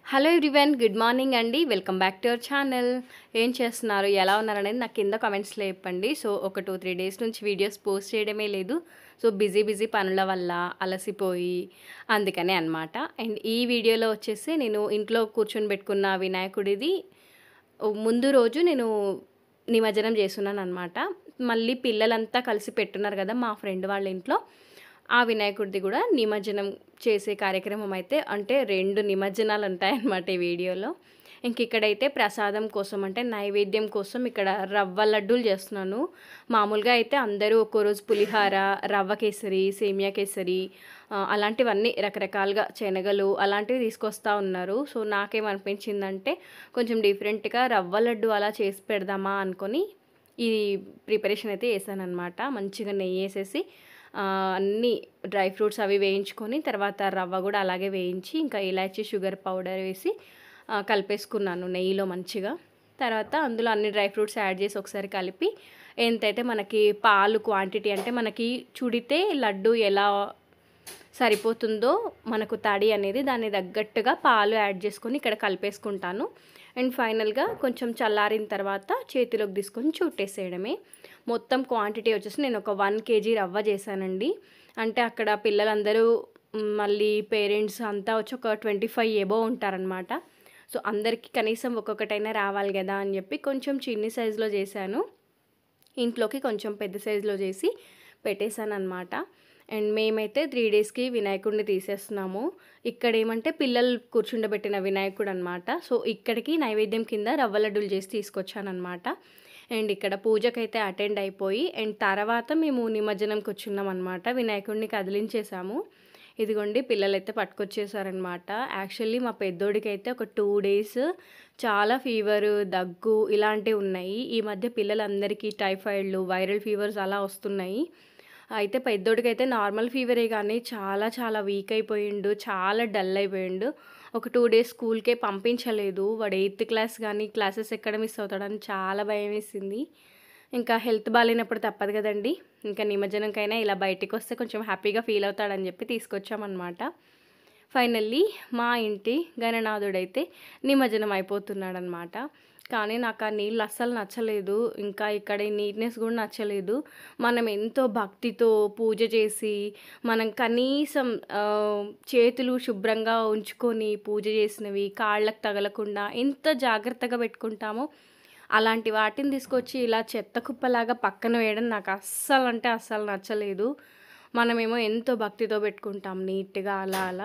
hello everyone good morning అండి welcome back to our channel ఏం చేస్తున్నారు ఎలా ఉన్నారు అనేది నాకు కింద కామెంట్స్లో చెప్పండి సో ఒక టూ త్రీ డేస్ నుంచి వీడియోస్ పోస్ట్ చేయడమే లేదు సో బిజీ బిజీ పనుల వల్ల అలసిపోయి అందుకనే అనమాట అండ్ ఈ వీడియోలో వచ్చేసి నేను ఇంట్లో కూర్చొని పెట్టుకున్న వినాయకుడిది ముందు రోజు నేను నిమజ్జనం చేస్తున్నాను అనమాట మళ్ళీ పిల్లలంతా కలిసి పెట్టున్నారు కదా మా ఫ్రెండ్ వాళ్ళ ఇంట్లో ఆ వినాయకుడిది కూడా నిమజ్జనం చేసే కార్యక్రమం అయితే అంటే రెండు నిమజ్జనాలు ఉంటాయన్నమాట ఈ వీడియోలో ఇంక ఇక్కడైతే ప్రసాదం కోసం అంటే నైవేద్యం కోసం ఇక్కడ రవ్వ లడ్డూలు చేస్తున్నాను మామూలుగా అయితే అందరూ ఒక్కో రోజు పులిహార రవ్వ కేసరి సేమియా కేసరి ఆ, అలాంటివన్నీ రకరకాలుగా శనగలు అలాంటివి తీసుకొస్తా ఉన్నారు సో నాకేమనిపించిందంటే కొంచెం డిఫరెంట్గా రవ్వ లడ్డు అలా చేసి పెడదామా అనుకొని ఈ ప్రిపరేషన్ అయితే వేసాను అనమాట మంచిగా నెయ్యి వేసేసి ఆ, అన్ని డ్రై ఫ్రూట్స్ అవి వేయించుకొని తర్వాత రవ్వ కూడా అలాగే వేయించి ఇంకా ఇలాచీ షుగర్ పౌడర్ వేసి ఆ, కలిపేసుకున్నాను నెయ్యిలో మంచిగా తర్వాత అందులో అన్ని డ్రై ఫ్రూట్స్ యాడ్ చేసి ఒకసారి కలిపి ఎంతైతే మనకి పాలు క్వాంటిటీ అంటే మనకి చుడితే లడ్డు ఎలా సరిపోతుందో మనకు తడి అనేది దాన్ని తగ్గట్టుగా పాలు యాడ్ చేసుకొని ఇక్కడ కలిపేసుకుంటాను అండ్ ఫైనల్గా కొంచెం చల్లారిన తర్వాత చేతిలోకి తీసుకొని చుట్టేసేయడమే మొత్తం క్వాంటిటీ వచ్చేసి నేను ఒక వన్ కేజీ రవ్వ చేశానండి అంటే అక్కడ పిల్లలందరూ మ్, మళ్ళీ పేరెంట్స్ అంతా వచ్చి ఒక ట్వంటీ ఫైవ్ ఎబో ఉంటారనమాట సో అందరికీ కనీసం ఒక్కొక్కటైనా రావాలి కదా అని చెప్పి కొంచెం చిన్ని సైజులో చేశాను ఇంట్లోకి కొంచెం పెద్ద సైజులో చేసి పెట్టేశాను అనమాట అండ్ మేమైతే త్రీ డేస్కి వినాయకుడిని తీసేస్తున్నాము ఇక్కడ ఏమంటే పిల్లలు కూర్చుండబెట్టిన వినాయకుడు అనమాట సో ఇక్కడికి నైవేద్యం కింద రవ్వ లడ్డూలు చేసి తీసుకొచ్చానమాట అండ్ ఇక్కడ పూజకైతే అటెండ్ అయిపోయి అండ్ తర్వాత మేము నిమజ్జనంకి వచ్చున్నాం అనమాట వినాయకుడిని కదిలించేసాము ఇదిగోండి పిల్లలైతే పట్టుకొచ్చేసారనమాట యాక్చువల్లీ మా పెద్దోడికి అయితే ఒక టూ డేస్ చాలా ఫీవర్ దగ్గు ఇలాంటివి ఉన్నాయి ఈ మధ్య పిల్లలందరికీ టైఫాయిడ్లు వైరల్ ఫీవర్స్ అలా వస్తున్నాయి అయితే పెద్దోడికి అయితే నార్మల్ ఫీవరే కానీ చాలా చాలా వీక్ అయిపోయిండు చాలా డల్ అయిపోయిండు ఒక టూ డేస్ స్కూల్కే పంపించలేదు వాడు ఎయిత్ క్లాస్ కానీ క్లాసెస్ ఎక్కడ మిస్ అవుతాడని చాలా భయం వేసింది ఇంకా హెల్త్ బాగాలేనప్పుడు తప్పదు కదండి ఇంకా నిమజ్జనంకైనా ఇలా బయటికి వస్తే కొంచెం హ్యాపీగా ఫీల్ అవుతాడని చెప్పి తీసుకొచ్చామన్నమాట ఫైనల్లీ మా ఇంటి గణనాథుడైతే నిమజ్జనం అయిపోతున్నాడనమాట కానీ నాకు ఆ నీళ్ళు అస్సలు నచ్చలేదు ఇంకా ఇక్కడ ఈ నీట్నెస్ కూడా నచ్చలేదు మనం ఎంతో భక్తితో పూజ చేసి మనం కనీసం ఆ, చేతులు శుభ్రంగా ఉంచుకొని పూజ చేసినవి కాళ్ళకు తగలకుండా ఎంత జాగ్రత్తగా పెట్టుకుంటామో అలాంటి వాటిని తీసుకొచ్చి ఇలా చెత్త కుప్పలాగా పక్కన వేయడం నాకు అస్సలు అంటే అస్సలు నచ్చలేదు మనమేమో ఎంతో భక్తితో పెట్టుకుంటాం నీట్గా అలా అలా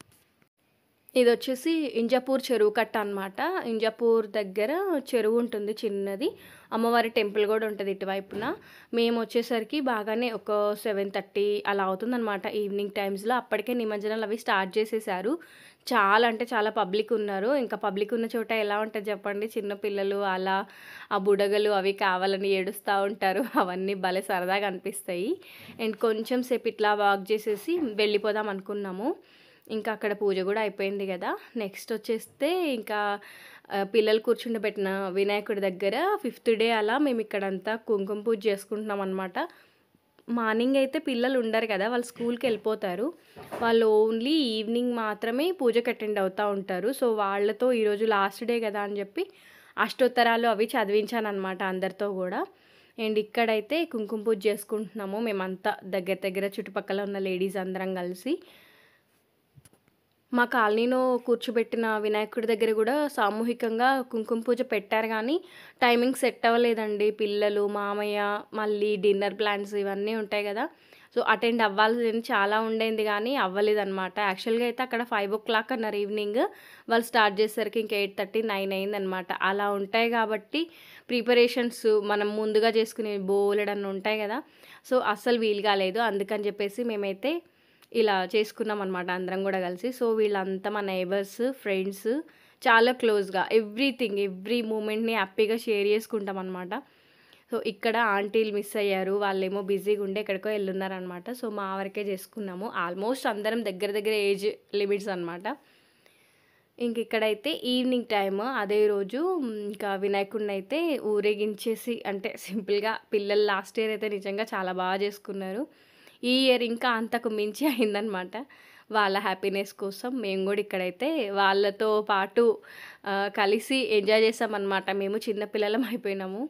ఇది వచ్చేసి ఇంజాపూర్ చెరువు కట్ట అనమాట ఇంజాపూర్ దగ్గర చెరువు ఉంటుంది చిన్నది అమ్మవారి టెంపుల్ కూడా ఉంటుంది ఇటువైపున మేము వచ్చేసరికి బాగానే ఒక సెవెన్ థర్టీ అలా అవుతుందన్నమాట ఈవినింగ్ టైమ్స్లో అప్పటికే నిమజ్జనాలు అవి స్టార్ట్ చేసేసారు చాలా అంటే చాలా పబ్లిక్ ఉన్నారు ఇంకా పబ్లిక్ ఉన్న చోట ఎలా ఉంటుంది చెప్పండి చిన్న పిల్లలు అలా ఆ బుడగలు అవి కావాలని ఏడుస్తూ ఉంటారు అవన్నీ భలే సరదాగా అనిపిస్తాయి అండ్ కొంచెం సేపు ఇట్లా వాక్ చేసేసి వెళ్ళిపోదాం అనుకున్నాము ఇంకా అక్కడ పూజ కూడా అయిపోయింది కదా నెక్స్ట్ వచ్చేస్తే ఇంకా ఆ, పిల్లలు కూర్చుండబెట్టిన వినాయకుడి దగ్గర ఫిఫ్త్ డే అలా మేము ఇక్కడంతా కుంకుమ పూజ చేసుకుంటున్నాం అనమాట మార్నింగ్ అయితే పిల్లలు ఉండరు కదా వాళ్ళు స్కూల్కి వెళ్ళిపోతారు వాళ్ళు ఓన్లీ ఈవినింగ్ మాత్రమే పూజకి అటెండ్ అవుతూ ఉంటారు సో వాళ్ళతో ఈరోజు లాస్ట్ డే కదా అని చెప్పి అష్టోత్తరాలు అవి చదివించాను అనమాట అందరితో కూడా అండ్ ఇక్కడైతే కుంకుమ పూజ చేసుకుంటున్నాము మేమంతా దగ్గర దగ్గర చుట్టుపక్కల ఉన్న లేడీస్ అందరం కలిసి మా కాలనీలో కూర్చోబెట్టిన వినాయకుడి దగ్గర కూడా సామూహికంగా కుంకుమ పూజ పెట్టారు కానీ టైమింగ్ సెట్ అవ్వలేదండి పిల్లలు మామయ్య మళ్ళీ డిన్నర్ ప్లాన్స్ ఇవన్నీ ఉంటాయి కదా సో అటెండ్ అవ్వాల్సింది చాలా ఉండేది కానీ అవ్వలేదన్నమాట యాక్చువల్గా అయితే అక్కడ ఫైవ్ ఓ క్లాక్ అన్నారు ఈవినింగ్ వాళ్ళు స్టార్ట్ చేసేసరికి ఇంక ఎయిట్ థర్టీ నైన్ అయిందనమాట అలా ఉంటాయి కాబట్టి ప్రిపరేషన్స్ మనం ముందుగా చేసుకునే బోలెడన్ని ఉంటాయి కదా సో అస్సలు వీలు కాలేదు అందుకని చెప్పేసి మేమైతే ఇలా చేసుకున్నాం అనమాట అందరం కూడా కలిసి సో వీళ్ళంతా మా నైబర్స్ ఫ్రెండ్స్ చాలా క్లోజ్గా ఎవ్రీథింగ్ ఎవ్రీ మూమెంట్ని హ్యాపీగా షేర్ చేసుకుంటాం అనమాట సో ఇక్కడ ఆంటీలు మిస్ అయ్యారు వాళ్ళేమో బిజీగా ఉండి ఎక్కడికో వెళ్ళున్నారనమాట సో మా వరకే చేసుకున్నాము ఆల్మోస్ట్ అందరం దగ్గర దగ్గర ఏజ్ లిమిట్స్ అనమాట ఇంక ఇక్కడైతే ఈవినింగ్ టైమ్ అదే రోజు మ్, ఇంకా వినాయకుడిని అయితే ఊరేగించేసి అంటే సింపుల్గా పిల్లలు లాస్ట్ ఇయర్ అయితే నిజంగా చాలా బాగా చేసుకున్నారు ఈ ఇయర్ ఇంకా అంతకు మించి అయిందనమాట వాళ్ళ హ్యాపీనెస్ కోసం మేము కూడా ఇక్కడైతే వాళ్ళతో పాటు ఆ, కలిసి ఎంజాయ్ చేసామన్నమాట మేము చిన్నపిల్లలం అయిపోయినాము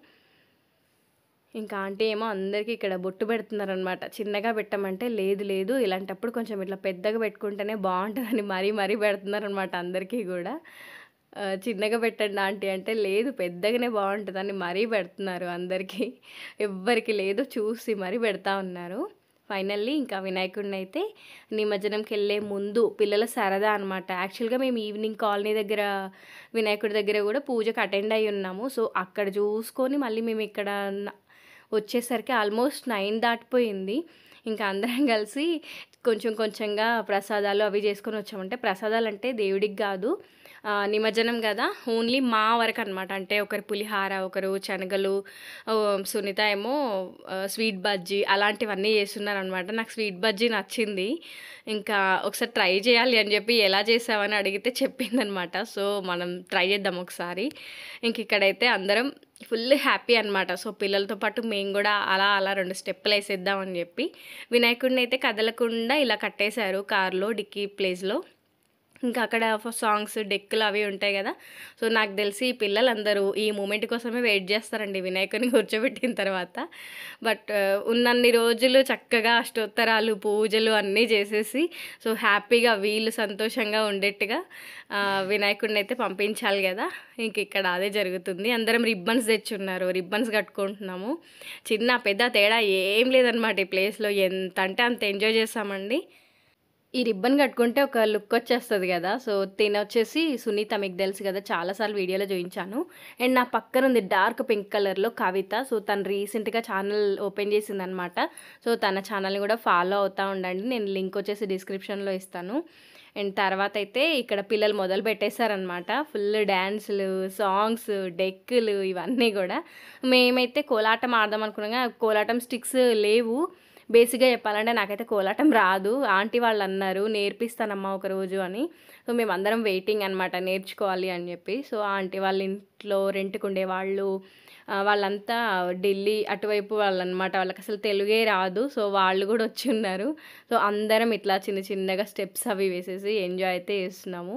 ఇంకా ఆంటీ ఏమో అందరికీ ఇక్కడ బొట్టు పెడుతున్నారనమాట చిన్నగా పెట్టమంటే లేదు లేదు ఇలాంటప్పుడు కొంచెం ఇట్లా పెద్దగా పెట్టుకుంటేనే బాగుంటుందని మరీ మరీ పెడుతున్నారనమాట అందరికీ కూడా ఆ, చిన్నగా పెట్టండి ఆంటీ అంటే లేదు పెద్దగానే బాగుంటుందని మరీ పెడుతున్నారు అందరికీ ఎవ్వరికి లేదు చూసి మరీ పెడతా ఉన్నారు ఫైనల్లీ ఇంకా వినాయకుడిని అయితే నిమజ్జనంకి వెళ్ళే ముందు పిల్లల సరదా అనమాట యాక్చువల్గా మేము ఈవినింగ్ కాలనీ దగ్గర వినాయకుడి దగ్గర కూడా పూజకు అటెండ్ అయి ఉన్నాము సో అక్కడ చూసుకొని మళ్ళీ మేము ఇక్కడ న- వచ్చేసరికి ఆల్మోస్ట్ నైన్ దాటిపోయింది ఇంకా అందరం కలిసి కొంచెం కొంచెంగా ప్రసాదాలు అవి చేసుకొని వచ్చామంటే ప్రసాదాలు అంటే దేవుడికి కాదు ఆ, నిమజ్జనం కదా ఓన్లీ మా వరకు అనమాట అంటే ఒకరు పులిహార ఒకరు శనగలు ఓ, సునీత ఏమో ఆ, స్వీట్ బజ్జీ అలాంటివన్నీ చేస్తున్నారు అనమాట నాకు స్వీట్ బజ్జీ నచ్చింది ఇంకా ఒకసారి ట్రై చేయాలి అని చెప్పి ఎలా చేసావని అడిగితే చెప్పిందనమాట సో మనం ట్రై చేద్దాం ఒకసారి ఇంక ఇక్కడైతే అందరం ఫుల్ హ్యాపీ అనమాట సో పిల్లలతో పాటు మేము కూడా అలా అలా రెండు స్టెప్పులు వేసేద్దామని చెప్పి వినాయకుడిని అయితే కదలకుండా ఇలా కట్టేశారు కార్లో డిక్కీ ప్లేస్లో ఇంకా అక్కడ సాంగ్స్ డెక్కులు అవి ఉంటాయి కదా సో నాకు తెలిసి ఈ పిల్లలందరూ ఈ మూమెంట్ కోసమే వెయిట్ చేస్తారండి వినాయకుని కూర్చోబెట్టిన తర్వాత బట్ ఉన్నన్ని రోజులు చక్కగా అష్టోత్తరాలు పూజలు అన్నీ చేసేసి సో హ్యాపీగా వీళ్ళు సంతోషంగా ఉండేట్టుగా ఆ, వినాయకుడిని అయితే పంపించాలి కదా ఇంక ఇక్కడ అదే జరుగుతుంది అందరం రిబ్బన్స్ తెచ్చున్నారు రిబ్బన్స్ కట్టుకుంటున్నాము చిన్న పెద్ద తేడా ఏం లేదనమాట ఈ ప్లేస్లో ఎంత అంటే అంత ఎంజాయ్ చేస్తామండి ఈ రిబ్బన్ కట్టుకుంటే ఒక లుక్ వచ్చేస్తుంది కదా సో తిన వచ్చేసి సునీత మీకు తెలుసు కదా చాలాసార్లు వీడియోలో చూపించాను అండ్ నా పక్కన ఉంది డార్క్ పింక్ కలర్లో కవిత సో తను రీసెంట్గా ఛానల్ ఓపెన్ చేసిందనమాట సో తన ఛానల్ని కూడా ఫాలో అవుతూ ఉండండి నేను లింక్ వచ్చేసి డిస్క్రిప్షన్లో ఇస్తాను అండ్ తర్వాత అయితే ఇక్కడ పిల్లలు మొదలు పెట్టేశారనమాట ఫుల్ డ్యాన్సులు సాంగ్స్ డెక్కులు ఇవన్నీ కూడా మేమైతే కోలాటం ఆడదాం అనుకున్నాం కానీ కోలాటం స్టిక్స్ లేవు బేసిక్గా చెప్పాలంటే నాకైతే కోలాటం రాదు ఆంటీ వాళ్ళు అన్నారు నేర్పిస్తానమ్మా ఒక రోజు అని సో మేము అందరం వెయిటింగ్ అనమాట నేర్చుకోవాలి అని చెప్పి సో ఆంటీ వాళ్ళ ఇంట్లో రెంట్కి ఉండేవాళ్ళు ఆ, వాళ్ళంతా ఢిల్లీ అటువైపు వాళ్ళు అనమాట వాళ్ళకి అసలు తెలుగే రాదు సో వాళ్ళు కూడా వచ్చి ఉన్నారు సో అందరం ఇట్లా చిన్న చిన్నగా స్టెప్స్ అవి వేసేసి ఎంజాయ్ అయితే చేస్తున్నాము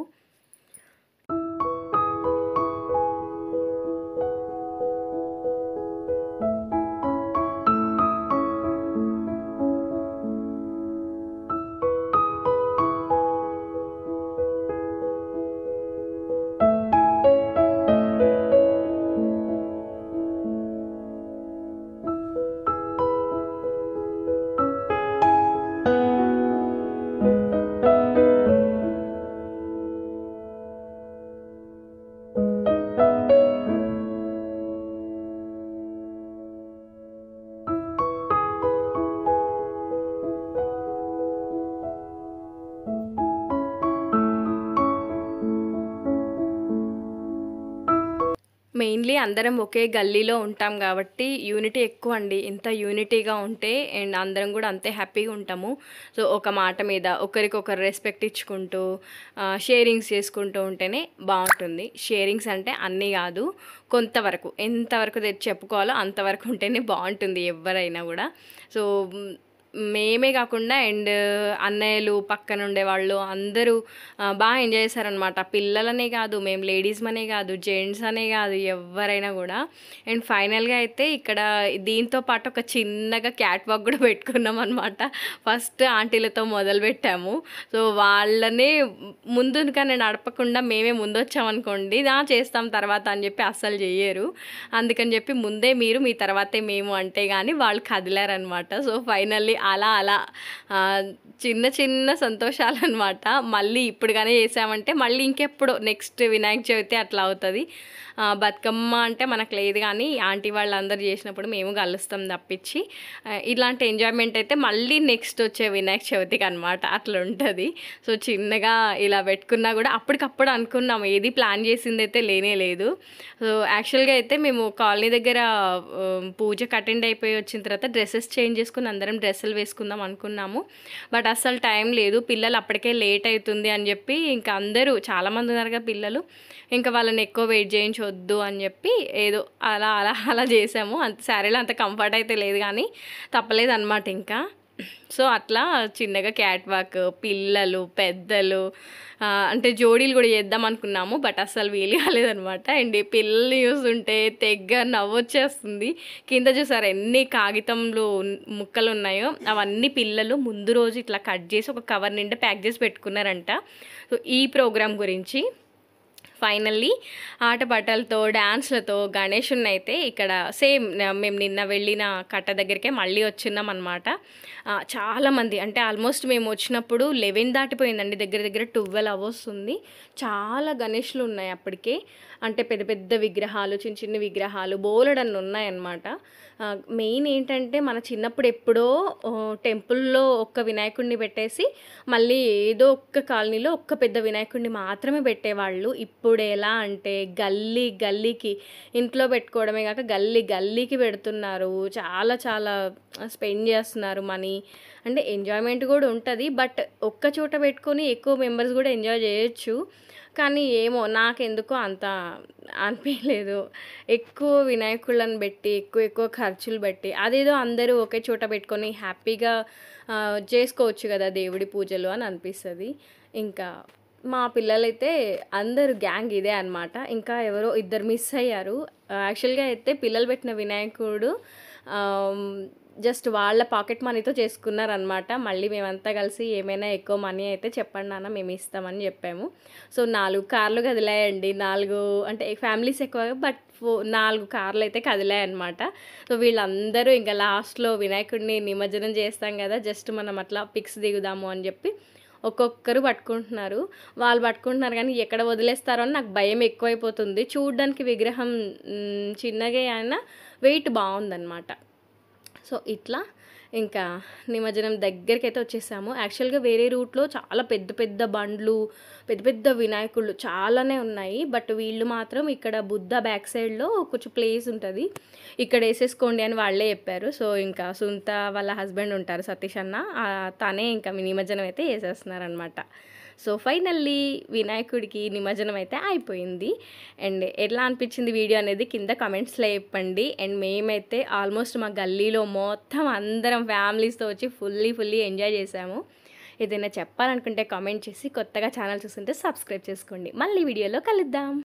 మెయిన్లీ అందరం ఒకే గల్లీలో ఉంటాం కాబట్టి యూనిటీ ఎక్కువ అండి ఇంత యూనిటీగా ఉంటే అండ్ అందరం కూడా అంతే హ్యాపీగా ఉంటాము సో ఒక మాట మీద ఒకరికొకరు రెస్పెక్ట్ ఇచ్చుకుంటూ షేరింగ్స్ చేసుకుంటూ ఉంటేనే బాగుంటుంది షేరింగ్స్ అంటే అన్నీ కాదు కొంతవరకు ఎంతవరకు తెచ్చి చెప్పుకోవాలో అంతవరకు ఉంటేనే బాగుంటుంది ఎవరైనా కూడా సో మ్, మేమే కాకుండా అండ్ అన్నయ్యలు పక్కన ఉండేవాళ్ళు అందరూ ఆ, బాగా ఎంజాయ్ చేశారనమాట పిల్లలనే కాదు మేము లేడీస్ అనే కాదు జెంట్స్ అనే కాదు ఎవరైనా కూడా అండ్ ఫైనల్గా అయితే ఇక్కడ దీంతో పాటు ఒక చిన్నగా క్యాట్ వాక్ కూడా పెట్టుకున్నాం అనమాట ఫస్ట్ ఆంటీలతో మొదలు పెట్టాము సో వాళ్ళనే ముందుగానే నడపకుండా మేమే ముందు వచ్చామనుకోండి దా చేస్తాం తర్వాత అని చెప్పి అస్సలు చెయ్యరు అందుకని చెప్పి ముందే మీరు మీ తర్వాతే మేము అంటే కానీ వాళ్ళు కదిలారనమాట సో ఫైనల్లీ అలా అలా ఆ, చిన్న చిన్న సంతోషాలు అనమాట మళ్ళీ ఇప్పుడుగానే చేసామంటే మళ్ళీ ఇంకెప్పుడు నెక్స్ట్ వినాయక చవితి అట్లా అవుతుంది ఆ, బతుకమ్మ అంటే మనకు లేదు కానీ ఆంటీ వాళ్ళందరూ చేసినప్పుడు మేము కలుస్తాం తప్పించి ఆ, ఇలాంటి ఎంజాయ్మెంట్ అయితే మళ్ళీ నెక్స్ట్ వచ్చే వినాయక చవితికి అనమాట అట్లా ఉంటుంది సో చిన్నగా ఇలా పెట్టుకున్నా కూడా అప్పటికప్పుడు అనుకున్నాం ఏది ప్లాన్ చేసింది అయితే లేనే లేదు సో యాక్చువల్గా అయితే మేము కాలనీ దగ్గర ఆ, పూజకి అటెండ్ అయిపోయి వచ్చిన తర్వాత డ్రెస్సెస్ చేంజ్ చేసుకుని అందరం డ్రెస్సులు వేసుకుందాం అనుకున్నాము బట్ అస్సలు టైం లేదు పిల్లలు అప్పటికే లేట్ అవుతుంది అని చెప్పి ఇంకా అందరూ చాలామంది ఉన్నారు కదా పిల్లలు ఇంకా వాళ్ళని ఎక్కువ వెయిట్ చేయించొద్దు అని చెప్పి ఏదో అలా అలా అలా చేసాము అంత శారీలో అంత కంఫర్ట్ అయితే లేదు కానీ తప్పలేదు అనమాట ఇంకా సో అట్లా చిన్నగా క్యాట్ వాక్ పిల్లలు పెద్దలు ఆ, అంటే జోడీలు కూడా చేద్దాం అనుకున్నాము బట్ అస్సలు వీలు కాలేదనమాట అండ్ ఈ పిల్లల్ని చూస్తుంటే తెగ్గ నవ్వొచ్చేస్తుంది కింద చూసారు ఎన్ని కాగితంలు ఉన్- ముక్కలు ఉన్నాయో అవన్నీ పిల్లలు ముందు రోజు ఇట్లా కట్ చేసి ఒక కవర్ నిండా ప్యాక్ చేసి పెట్టుకున్నారంట సో ఈ ప్రోగ్రామ్ గురించి ఫైనల్లీ ఆటపాటలతో డ్యాన్స్లతో గణేషుని అయితే ఇక్కడ సేమ్ మేము నిన్న వెళ్ళిన కట్ట దగ్గరికే మళ్ళీ వచ్చినాం అనమాట చాలామంది అంటే ఆల్మోస్ట్ మేము వచ్చినప్పుడు లెవెన్ దాటిపోయిందండి దగ్గర దగ్గర ట్వెల్వ్ అవర్స్ ఉంది చాలా గణేష్లు ఉన్నాయి అప్పటికే అంటే పెద్ద పెద్ద విగ్రహాలు చిన్న చిన్న విగ్రహాలు బోలెడన్ని ఉన్నాయన్నమాట మెయిన్ ఏంటంటే మన చిన్నప్పుడు ఎప్పుడో ఆ, టెంపుల్లో ఒక్క వినాయకుడిని పెట్టేసి మళ్ళీ ఏదో ఒక్క కాలనీలో ఒక్క పెద్ద వినాయకుడిని మాత్రమే పెట్టేవాళ్ళు ఇప్పుడు ఎలా అంటే గల్లీ గల్లీకి ఇంట్లో పెట్టుకోవడమే కాక గల్లీ గల్లీకి పెడుతున్నారు చాలా చాలా స్పెండ్ చేస్తున్నారు మనీ అంటే ఎంజాయ్మెంట్ కూడా ఉంటుంది బట్ ఒక్క చోట పెట్టుకొని ఎక్కువ మెంబర్స్ కూడా ఎంజాయ్ చేయొచ్చు కానీ ఏమో నాకెందుకో అంత అనిపించలేదు ఎక్కువ వినాయకులను పెట్టి ఎక్కువ ఎక్కువ ఖర్చులు పెట్టి అదేదో అందరూ ఒకే చోట పెట్టుకొని హ్యాపీగా ఆ, చేసుకోవచ్చు కదా దేవుడి పూజలు అని అనిపిస్తుంది ఇంకా మా పిల్లలైతే అందరు గ్యాంగ్ ఇదే అనమాట ఇంకా ఎవరో ఇద్దరు మిస్ అయ్యారు యాక్చువల్గా అయితే పిల్లలు పెట్టిన వినాయకుడు జస్ట్ వాళ్ళ పాకెట్ మనీతో చేసుకున్నారనమాట మళ్ళీ మేమంతా కలిసి ఏమైనా ఎక్కువ మనీ అయితే చెప్పండి నాన్న మేము ఇస్తామని చెప్పాము సో నాలుగు కార్లు కదిలాయండి నాలుగు అంటే ఫ్యామిలీస్ ఎక్కువ బట్ ఫో నాలుగు కార్లు అయితే కదిలాయి అనమాట సో వీళ్ళందరూ ఇంకా లాస్ట్లో వినాయకుడిని నిమజ్జనం చేస్తాం కదా జస్ట్ మనం అట్లా పిక్స్ దిగుదాము అని చెప్పి ఒక్కొక్కరు పట్టుకుంటున్నారు వాళ్ళు పట్టుకుంటున్నారు కానీ ఎక్కడ వదిలేస్తారో అని నాకు భయం ఎక్కువైపోతుంది చూడడానికి విగ్రహం మ్, చిన్నగా అయినా వెయిట్ బాగుందన్నమాట సో ఇట్లా ఇంకా నిమజ్జనం దగ్గరికి అయితే వచ్చేసాము యాక్చువల్గా వేరే రూట్లో చాలా పెద్ద పెద్ద బండ్లు పెద్ద పెద్ద వినాయకుళ్ళు చాలానే ఉన్నాయి బట్ వీళ్ళు మాత్రం ఇక్కడ బుద్ధ బ్యాక్ సైడ్లో కొంచెం ప్లేస్ ఉంటుంది ఇక్కడ వేసేసుకోండి అని వాళ్ళే చెప్పారు సో ఇంకా సుంత వాళ్ళ హస్బెండ్ ఉంటారు సతీష్ అన్న ఆ, తనే ఇంకా నిమజ్జనం అయితే వేసేస్తున్నారనమాట సో ఫైనల్లీ వినాయకుడికి నిమజ్జనం అయితే అయిపోయింది అండ్ ఎట్లా అనిపించింది వీడియో అనేది కింద కమెంట్స్లో చెప్పండి అండ్ మేమైతే ఆల్మోస్ట్ మా గల్లీలో మొత్తం అందరం ఫ్యామిలీస్తో వచ్చి ఫుల్లీ ఫుల్లీ ఎంజాయ్ చేసాము ఏదైనా చెప్పాలనుకుంటే కామెంట్ చేసి కొత్తగా ఛానల్ చూస్తుంటే సబ్స్క్రైబ్ చేసుకోండి మళ్ళీ వీడియోలో కలుద్దాం